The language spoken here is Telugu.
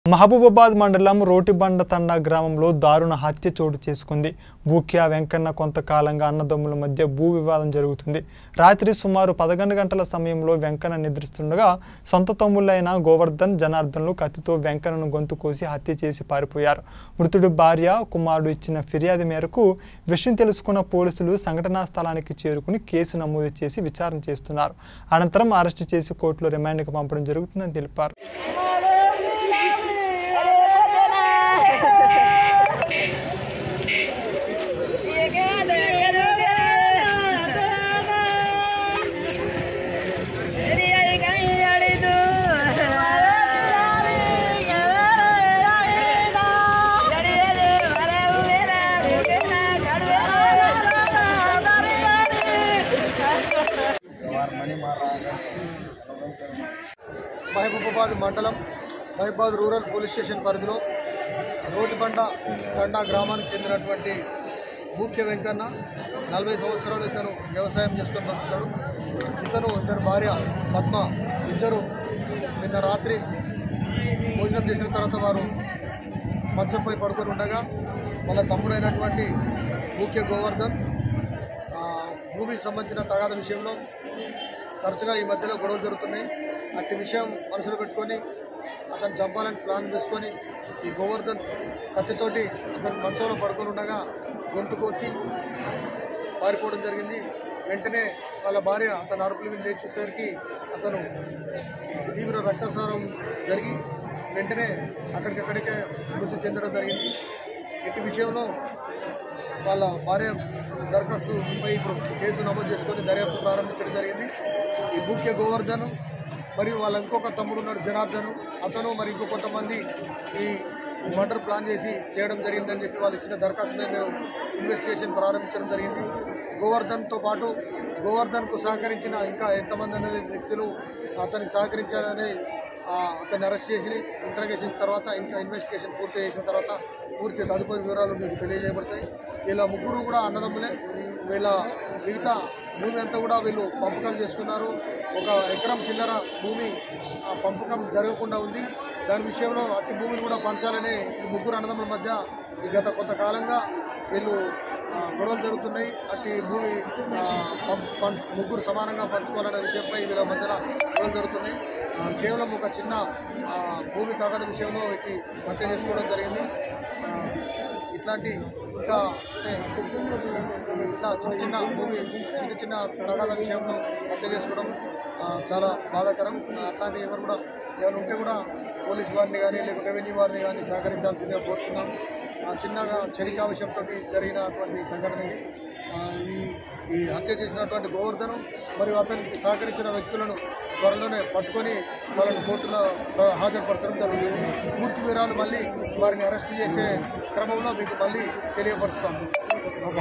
మహబూబాబాద్ మండలం రోటిబండ తండా గ్రామంలో దారుణ హత్య చోటు చేసుకుంది బూక్యా వెంకన్న కొంతకాలంగా అన్నదమ్ముల మధ్య భూ వివాదం జరుగుతుంది రాత్రి సుమారు పదకొండు గంటల సమయంలో వెంకన్న నిద్రిస్తుండగా సొంత తమ్ముళ్ళైన గోవర్ధన్ జనార్దన్లు కత్తితో వెంకన్నను గొంతు కోసి హత్య చేసి పారిపోయారు మృతుడి భార్య కుమారుడు ఇచ్చిన ఫిర్యాదు మేరకు విషయం తెలుసుకున్న పోలీసులు సంఘటనా స్థలానికి చేరుకుని కేసు నమోదు చేసి విచారణ చేస్తున్నారు అనంతరం అరెస్టు చేసి కోర్టులో రిమాండ్కి పంపడం జరుగుతుందని తెలిపారు మహబూబాబాద్ మండలం మహబూబాద్ రూరల్ పోలీస్ స్టేషన్ పరిధిలో రోటిబండ తండా గ్రామానికి చెందినటువంటి ముఖ్య వెంకన్న నలభై సంవత్సరాలు ఇతను వ్యవసాయం చేసుకొని బతుకుతాడు ఇతను ఇతని భార్య పద్మ ఇద్దరు నిన్న రాత్రి భోజనం చేసిన తర్వాత వారు మంచంపై పడుకొని ఉండగా వాళ్ళ తమ్ముడైనటువంటి ముఖ్య గోవర్ధన్ ఆ, భూమికి సంబంధించిన తగాద విషయంలో తరచుగా ఈ మధ్యలో గొడవలు జరుగుతున్నాయి అట్టి విషయం మనసులో పెట్టుకొని అతను చంపాలని ప్లాన్ వేసుకొని ఈ గోవర్ధన్ కత్తితోటి అతను మంచంలో పడుకొని ఉండగా గొంతు కోసి పారిపోవడం జరిగింది వెంటనే వాళ్ళ భార్య అతను అరుపులు విని లేచి చూసేసరికి అతను తీవ్ర రక్తస్రావం జరిగి వెంటనే అక్కడికక్కడికే మృతి చెందడం జరిగింది ఇట్టి విషయంలో వాళ్ళ భార్య దరఖాస్తుపై ఇప్పుడు కేసు నమోదు చేసుకొని దర్యాప్తు ప్రారంభించడం జరిగింది ఈ బూక్య గోవర్ధన్ మరియు వాళ్ళ ఇంకొక తమ్ముడు ఉన్నాడు జనార్దన్ అతను మరి ఇంకో కొంతమంది ఈ ఈ మర్డర్ ప్లాన్ చేసి చేయడం జరిగిందని చెప్పి వాళ్ళు ఇచ్చిన దరఖాస్తు మీద మేము ఇన్వెస్టిగేషన్ ప్రారంభించడం జరిగింది గోవర్ధన్తో పాటు గోవర్ధన్కు సహకరించిన ఇంకా ఎంతమంది అనేది వ్యక్తులు అతనికి సహకరించారని ఆ, అతన్ని అరెస్ట్ చేసి ఇంట్రాగేషన్ తర్వాత ఇంకా ఇన్వెస్టిగేషన్ పూర్తి చేసిన తర్వాత పూర్తి తదుపరి వివరాలు మీకు తెలియజేయబడతాయి వీళ్ళ ముగ్గురు కూడా అన్నదమ్ములే వీళ్ళ మిగతా భూమి అంతా కూడా వీళ్ళు పంపకాలు చేసుకున్నారు ఒక ఎకరం చిల్లర భూమి ఆ పంపకం జరగకుండా ఉంది దాని విషయంలో అట్టి భూమిని కూడా పంచాలనే ఈ ముగ్గురు అన్నదమ్ముల మధ్య ఈ గత కొంతకాలంగా వీళ్ళు ఆ, గొడవలు జరుగుతున్నాయి అట్టి భూమి ఆ, పం- పం- ముగ్గురు సమానంగా పంచుకోవాలనే విషయంపై వీళ్ళ మధ్యలో గొడవలు జరుగుతున్నాయి ఆ, కేవలం ఒక చిన్న ఆ, భూమి తగాద విషయంలో ఇట్టి హత్య చేసుకోవడం జరిగింది ఆ, ఇట్లాంటి ఇంకా అంటే ఇట్లా చిన్న చిన్న భూమి చిన్న చిన్న తగాద విషయంలో హత్య చేసుకోవడం ఆ, చాలా బాధాకరం ఆ, అట్లాంటి ఎవరు కూడా ఎవరు ఉంటే కూడా పోలీస్ వారిని కానీ లేకపోతే రెవెన్యూ వారిని కానీ సహకరించాల్సిందిగా కోరుతున్నాం ఆ, చిన్నగా క్షణికా విషయంతో జరిగినటువంటి సంఘటన ఇది ఆ, ఈ ఈ హత్య చేసినటువంటి గోవర్ధను మరియు అతనికి సహకరించిన వ్యక్తులను త్వరలోనే పట్టుకొని వాళ్ళని కోర్టులో ప్ర- హాజరుపరచడం జరుగుతుంది పూర్తి వివరాలు మళ్ళీ వారిని అరెస్ట్ చేసే క్రమంలో మీకు మళ్ళీ తెలియపరుస్తాము